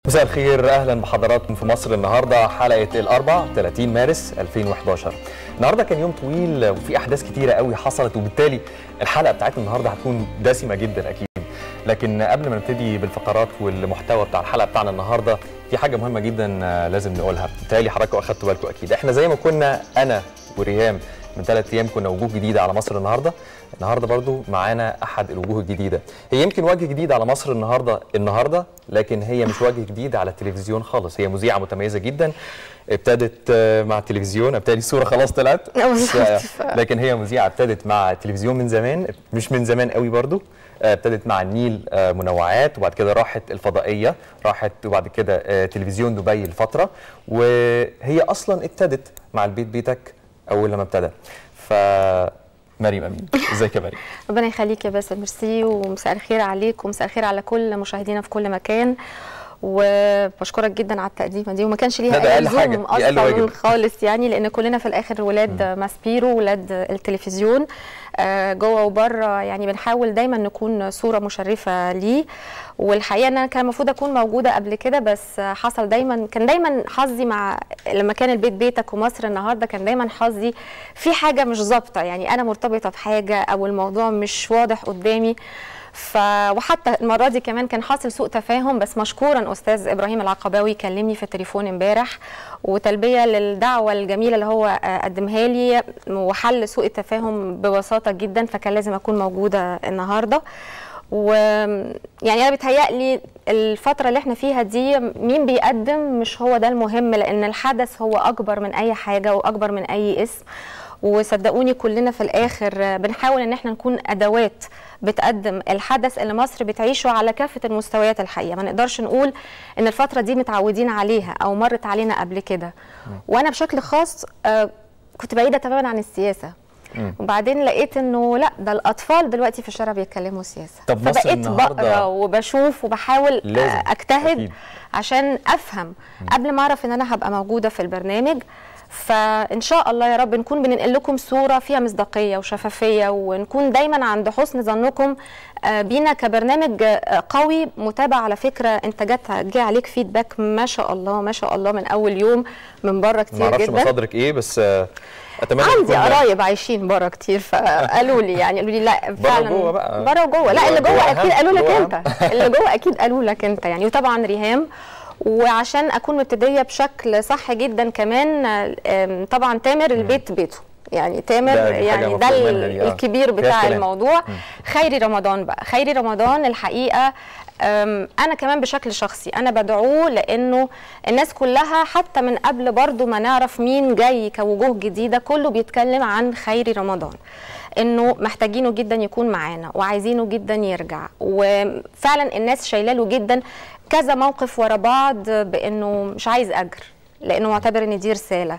مساء الخير اهلا بحضراتكم في مصر النهارده حلقه الاربع 30 مارس 2011 النهارده كان يوم طويل وفي احداث كتيره قوي حصلت وبالتالي الحلقه بتاعتنا النهارده هتكون دسمه جدا اكيد لكن قبل ما نبتدي بالفقرات والمحتوى بتاع الحلقه بتاعنا النهارده في حاجه مهمه جدا لازم نقولها بالتالي حضراتكم اخدتوا بالكم اكيد احنا زي ما كنا انا وريهام من ثلاث ايام كنا وجوه جديده على مصر النهارده النهارده برضو معانا احد الوجوه الجديده هي يمكن وجه جديد على مصر النهارده النهارده لكن هي مش وجه جديد على التلفزيون خالص هي مذيعه متميزه جدا ابتدت مع التلفزيون ابتدي الصوره خلاص طلعت لكن هي مذيعه ابتدت مع التلفزيون من زمان مش من زمان قوي برضو ابتدت مع النيل منوعات وبعد كده راحت الفضائيه راحت وبعد كده تلفزيون دبي لفتره وهي اصلا ابتدت مع البيت بيتك اول لما ابتدى ف مريم امين ازيك يا مريم ربنا يخليك يا باسل ميرسي ومساء الخير عليك ومساء الخير على كل مشاهدينا في كل مكان وبشكرك جدا على التقديمه دي وما كانش ليها اي لزوم اصلا خالص يعني لان كلنا في الاخر ولاد م. ماسبيرو ولاد التلفزيون جوه وبره يعني بنحاول دايما نكون صوره مشرفه ليه والحقيقه ان انا كان المفروض اكون موجوده قبل كده بس حصل دايما كان دايما حظي مع لما كان البيت بيتك ومصر النهارده كان دايما حظي في حاجه مش ظابطه يعني انا مرتبطه بحاجه او الموضوع مش واضح قدامي ف وحتى المره دي كمان كان حاصل سوء تفاهم بس مشكورا استاذ ابراهيم العقباوي كلمني في التليفون امبارح وتلبيه للدعوه الجميله اللي هو قدمها لي وحل سوء التفاهم ببساطه جدا فكان لازم اكون موجوده النهارده ويعني انا بيتهيألي الفترة اللي احنا فيها دي مين بيقدم مش هو ده المهم لأن الحدث هو أكبر من أي حاجة وأكبر من أي اسم وصدقوني كلنا في الآخر بنحاول إن احنا نكون أدوات بتقدم الحدث اللي مصر بتعيشه على كافة المستويات الحقيقة ما نقدرش نقول إن الفترة دي متعودين عليها أو مرت علينا قبل كده وأنا بشكل خاص كنت بعيدة تماما عن السياسة وبعدين لقيت انه لا ده الاطفال دلوقتي في الشارع بيتكلموا سياسه طب مصر فبقيت بقرا وبشوف وبحاول لازم. اجتهد أكيد. عشان افهم م. قبل ما اعرف ان انا هبقى موجوده في البرنامج فان شاء الله يا رب نكون بننقل لكم صوره فيها مصداقيه وشفافيه ونكون دايما عند حسن ظنكم بينا كبرنامج قوي متابع على فكره انت جت جه عليك فيدباك ما شاء الله ما شاء الله من اول يوم من بره كتير معرفش جدا مصادرك ايه بس اتمنى عندي قرايب عايشين بره كتير فقالوا لي يعني قالوا لي لا فعلا بره جوه بقى بره وجوه لا اللي جوه اكيد قالوا لك انت اللي جوه اكيد قالوا لك انت يعني وطبعا ريهام وعشان اكون مبتديه بشكل صح جدا كمان طبعا تامر البيت بيته يعني تامر ده يعني ده الكبير بتاع الموضوع خيري رمضان بقى خيري رمضان الحقيقه انا كمان بشكل شخصي انا بدعوه لانه الناس كلها حتى من قبل برضو ما نعرف مين جاي كوجوه جديده كله بيتكلم عن خيري رمضان انه محتاجينه جدا يكون معانا وعايزينه جدا يرجع وفعلا الناس شايلاله جدا كذا موقف ورا بعض بانه مش عايز اجر لانه معتبر ان دي رساله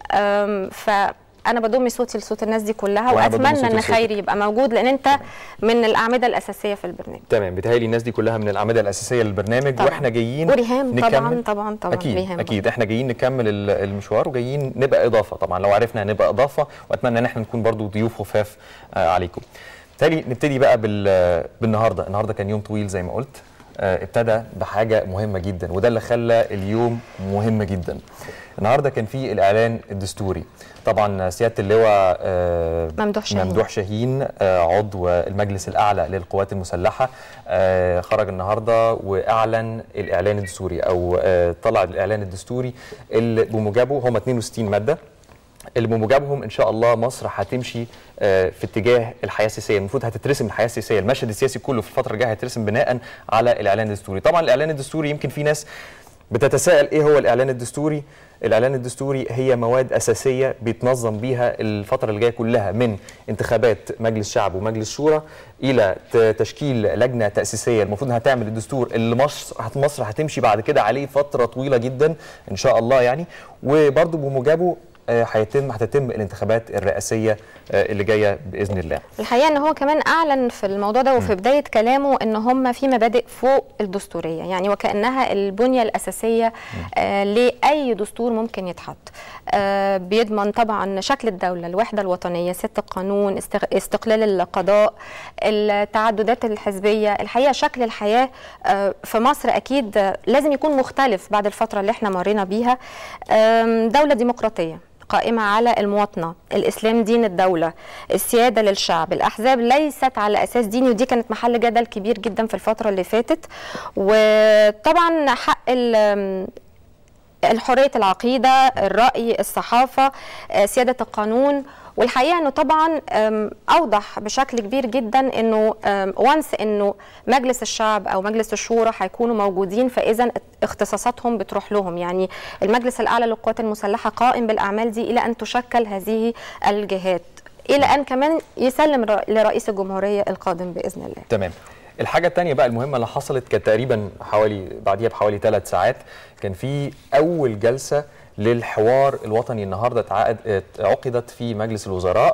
ف انا بضم صوتي لصوت الناس دي كلها واتمنى ان خيري يبقى موجود لان انت من الاعمده الاساسيه في البرنامج تمام بيتهيألي الناس دي كلها من الاعمده الاساسيه للبرنامج طبعا. واحنا جايين وريهام طبعا طبعا طبعا اكيد ريهام اكيد احنا جايين نكمل المشوار وجايين نبقى اضافه طبعا لو عرفنا هنبقى اضافه واتمنى ان احنا نكون برضو ضيوف خفاف آه عليكم بالتالي نبتدي بقى بالنهارده النهارده كان يوم طويل زي ما قلت آه ابتدى بحاجه مهمه جدا وده اللي خلى اليوم مهم جدا النهارده كان في الاعلان الدستوري طبعا سياده اللواء آه ممدوح شاهين ممدوح شاهين آه عضو المجلس الاعلى للقوات المسلحه آه خرج النهارده واعلن الاعلان الدستوري او طلع الاعلان الدستوري اللي بموجبه هم 62 ماده اللي بموجبهم ان شاء الله مصر هتمشي في اتجاه الحياه السياسيه المفروض هتترسم الحياه السياسيه المشهد السياسي كله في الفتره الجايه هيترسم بناء على الاعلان الدستوري طبعا الاعلان الدستوري يمكن في ناس بتتساءل ايه هو الاعلان الدستوري الاعلان الدستوري هي مواد اساسيه بيتنظم بيها الفتره اللي جايه كلها من انتخابات مجلس شعب ومجلس شورى الى تشكيل لجنه تاسيسيه المفروض انها تعمل الدستور اللي مصر مصر هتمشي بعد كده عليه فتره طويله جدا ان شاء الله يعني وبرده بموجبه هيتم هتتم الانتخابات الرئاسيه اللي جايه باذن الله. الحقيقه ان هو كمان اعلن في الموضوع ده وفي م. بدايه كلامه ان هم في مبادئ فوق الدستوريه يعني وكانها البنيه الاساسيه آه لاي دستور ممكن يتحط. آه بيضمن طبعا شكل الدوله، الوحده الوطنيه، ست القانون، استقلال القضاء، التعددات الحزبيه، الحقيقه شكل الحياه آه في مصر اكيد لازم يكون مختلف بعد الفتره اللي احنا مرينا بيها. دوله ديمقراطيه قائمة على المواطنة الإسلام دين الدولة السيادة للشعب الأحزاب ليست على أساس ديني ودي كانت محل جدل كبير جدا في الفترة اللي فاتت وطبعا حق الحرية العقيدة الرأي الصحافة سيادة القانون والحقيقه انه طبعا اوضح بشكل كبير جدا انه وانس انه مجلس الشعب او مجلس الشورى هيكونوا موجودين فاذا اختصاصاتهم بتروح لهم يعني المجلس الاعلى للقوات المسلحه قائم بالاعمال دي الى ان تشكل هذه الجهات الى ان كمان يسلم لرئيس الجمهوريه القادم باذن الله تمام الحاجة الثانية بقى المهمة اللي حصلت كانت تقريبا حوالي بعديها بحوالي ثلاث ساعات كان في أول جلسة للحوار الوطني النهارده عقدت في مجلس الوزراء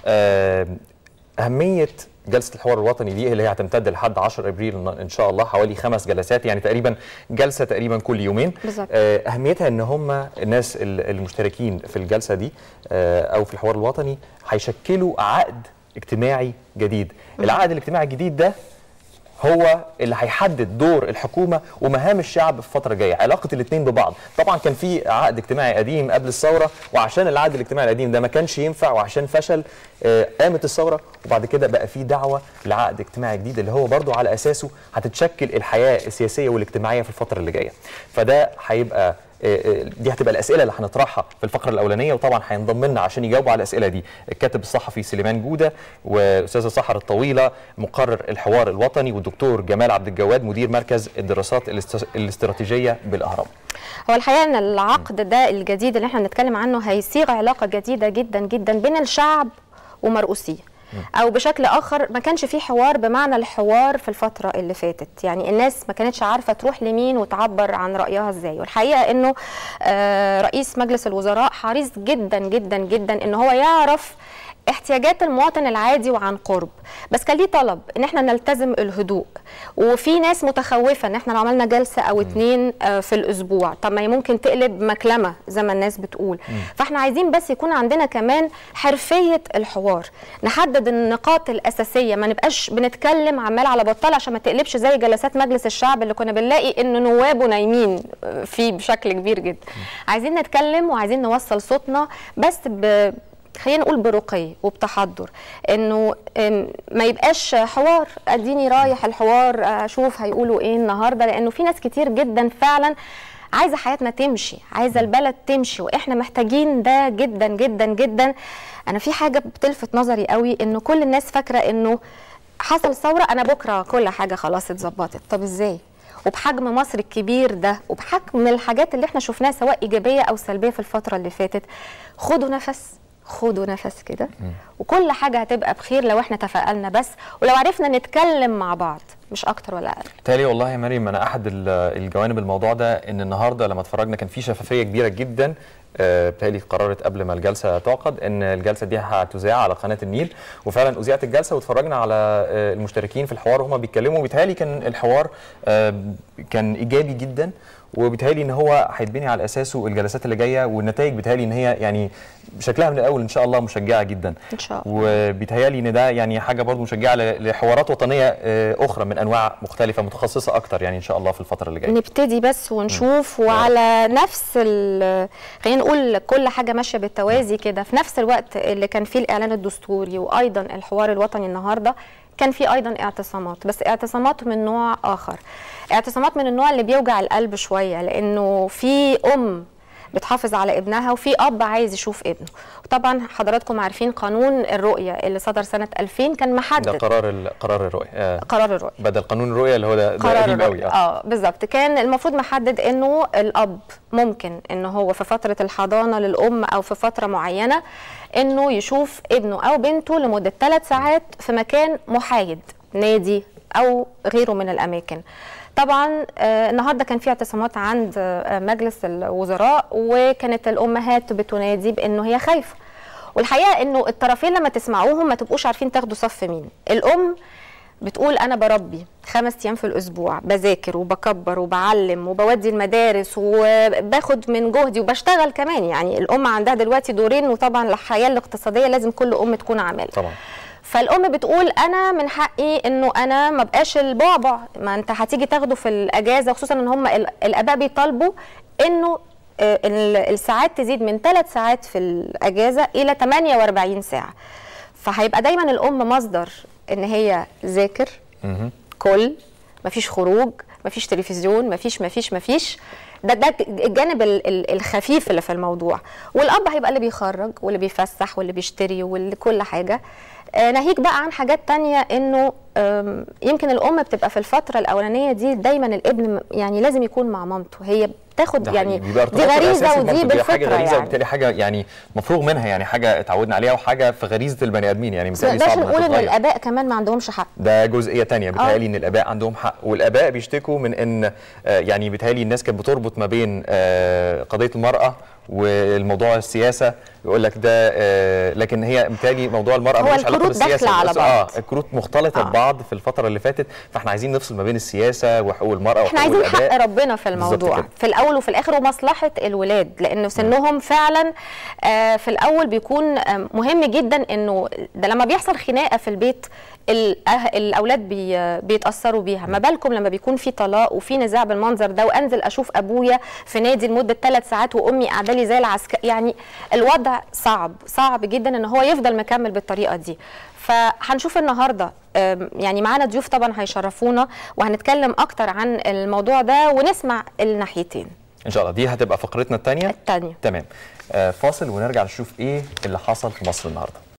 اهميه جلسه الحوار الوطني دي اللي هي هتمتد لحد 10 ابريل ان شاء الله حوالي خمس جلسات يعني تقريبا جلسه تقريبا كل يومين بالزبط. اهميتها ان هم الناس المشتركين في الجلسه دي او في الحوار الوطني هيشكلوا عقد اجتماعي جديد العقد الاجتماعي الجديد ده هو اللي هيحدد دور الحكومه ومهام الشعب في الفتره الجايه علاقه الاثنين ببعض طبعا كان في عقد اجتماعي قديم قبل الثوره وعشان العقد الاجتماعي القديم ده ما كانش ينفع وعشان فشل آه قامت الثوره وبعد كده بقى في دعوه لعقد اجتماعي جديد اللي هو برضو على اساسه هتتشكل الحياه السياسيه والاجتماعيه في الفتره اللي جايه فده هيبقى دي هتبقى الاسئله اللي هنطرحها في الفقره الاولانيه وطبعا هينضم لنا عشان يجاوبوا على الاسئله دي الكاتب الصحفي سليمان جوده واستاذه سحر الطويله مقرر الحوار الوطني والدكتور جمال عبد الجواد مدير مركز الدراسات الاستراتيجيه بالاهرام هو الحقيقه ان العقد ده الجديد اللي احنا بنتكلم عنه هيصيغ علاقه جديده جدا جدا بين الشعب ومرؤوسيه او بشكل اخر ما كانش في حوار بمعنى الحوار في الفتره اللي فاتت يعني الناس ما كانتش عارفه تروح لمين وتعبر عن رايها ازاي والحقيقه انه رئيس مجلس الوزراء حريص جدا جدا جدا ان هو يعرف احتياجات المواطن العادي وعن قرب بس كان ليه طلب ان احنا نلتزم الهدوء وفي ناس متخوفه ان احنا لو عملنا جلسه او اتنين في الاسبوع طب ما هي ممكن تقلب مكلمه زي ما الناس بتقول فاحنا عايزين بس يكون عندنا كمان حرفيه الحوار نحدد النقاط الاساسيه ما نبقاش بنتكلم عمال على بطال عشان ما تقلبش زي جلسات مجلس الشعب اللي كنا بنلاقي ان نوابه نايمين فيه بشكل كبير جدا عايزين نتكلم وعايزين نوصل صوتنا بس ب خلينا نقول برقي وبتحضر انه ما يبقاش حوار اديني رايح الحوار اشوف هيقولوا ايه النهارده لانه في ناس كتير جدا فعلا عايزه حياتنا تمشي عايزه البلد تمشي واحنا محتاجين ده جدا جدا جدا انا في حاجه بتلفت نظري قوي انه كل الناس فاكره انه حصل ثوره انا بكره كل حاجه خلاص اتظبطت طب ازاي وبحجم مصر الكبير ده وبحجم الحاجات اللي احنا شفناها سواء ايجابيه او سلبيه في الفتره اللي فاتت خدوا نفس خدوا نفس كده وكل حاجه هتبقى بخير لو احنا تفائلنا بس ولو عرفنا نتكلم مع بعض مش اكتر ولا اقل تالي والله يا مريم انا احد الجوانب الموضوع ده ان النهارده لما اتفرجنا كان في شفافيه كبيره جدا بتهيألي قررت قبل ما الجلسه تعقد ان الجلسه دي هتذاع على قناه النيل وفعلا اذيعت الجلسه واتفرجنا على المشتركين في الحوار وهم بيتكلموا وبيتهيألي كان الحوار كان ايجابي جدا وبيتهيألي ان هو هيتبني على اساسه الجلسات اللي جايه والنتائج بيتهيألي ان هي يعني شكلها من الاول ان شاء الله مشجعه جدا ان شاء الله وبيتهيألي ان ده يعني حاجه برضو مشجعه لحوارات وطنيه اخرى من انواع مختلفه متخصصه اكتر يعني ان شاء الله في الفتره اللي جايه نبتدي بس ونشوف م. وعلى نفس خلينا نقول كل حاجه ماشيه بالتوازي كده في نفس الوقت اللي كان فيه الاعلان الدستوري وايضا الحوار الوطني النهارده كان في ايضا اعتصامات بس اعتصامات من نوع اخر اعتصامات من النوع اللي بيوجع القلب شويه لانه في ام بتحافظ على ابنها وفي اب عايز يشوف ابنه وطبعا حضراتكم عارفين قانون الرؤيه اللي صدر سنه 2000 كان محدد ده قرار قرار الرؤيه آه قرار الرؤيه بدل قانون الرؤيه اللي هو ده, ده قرار قديم قوي اه, آه بالظبط كان المفروض محدد انه الاب ممكن ان هو في فتره الحضانه للام او في فتره معينه انه يشوف ابنه او بنته لمده ثلاث ساعات في مكان محايد نادي او غيره من الاماكن طبعا النهارده كان في اعتصامات عند مجلس الوزراء وكانت الامهات بتنادي بانه هي خايفه والحقيقه انه الطرفين لما تسمعوهم ما تبقوش عارفين تاخدوا صف مين الام بتقول انا بربي خمس ايام في الاسبوع بذاكر وبكبر وبعلم وبودي المدارس وباخد من جهدي وبشتغل كمان يعني الام عندها دلوقتي دورين وطبعا الحياه الاقتصاديه لازم كل ام تكون عامله طبعا فالام بتقول انا من حقي انه انا ما بقاش البعبع ما انت هتيجي تاخده في الاجازه خصوصا ان هم الاباء بيطالبوا انه الساعات تزيد من ثلاث ساعات في الاجازه الى 48 ساعه فهيبقى دايما الام مصدر ان هي ذاكر كل مفيش خروج مفيش تلفزيون مفيش مفيش مفيش ده ده الجانب الخفيف اللي في الموضوع والاب هيبقى اللي بيخرج واللي بيفسح واللي بيشتري واللي كل حاجه ناهيك بقى عن حاجات تانية انه يمكن الام بتبقى في الفتره الاولانيه دي دايما الابن يعني لازم يكون مع مامته هي بتاخد يعني دي غريزه ودي بالفطره حاجه غريزه يعني. وبالتالي حاجه يعني مفروغ منها يعني حاجه اتعودنا عليها وحاجه في غريزه البني ادمين يعني مثالي صعب نقول ان الاباء كمان ما عندهمش حق ده جزئيه ثانيه بتهيألي ان الاباء عندهم حق والاباء بيشتكوا من ان يعني بيتهيألي الناس كانت بتربط ما بين قضيه المراه والموضوع السياسه يقول لك ده آه لكن هي بالتالي موضوع المراه ملوش علاقه بالسياسه على بعض اه الكروت مختلطه آه. ببعض في الفتره اللي فاتت فاحنا عايزين نفصل ما بين السياسه وحقوق المراه احنا عايزين حق ربنا في الموضوع في الاول وفي الاخر ومصلحه الولاد لانه سنهم فعلا آه في الاول بيكون آه مهم جدا انه ده لما بيحصل خناقه في البيت الاولاد بي بيتاثروا بيها ما بالكم لما بيكون في طلاق وفي نزاع بالمنظر ده وانزل اشوف ابويا في نادي لمده ثلاث ساعات وامي قاعده لي زي العسكر يعني الوضع صعب صعب جدا ان هو يفضل مكمل بالطريقه دي فهنشوف النهارده يعني معانا ضيوف طبعا هيشرفونا وهنتكلم اكتر عن الموضوع ده ونسمع الناحيتين ان شاء الله دي هتبقى فقرتنا الثانيه الثانيه تمام آه فاصل ونرجع نشوف ايه اللي حصل في مصر النهارده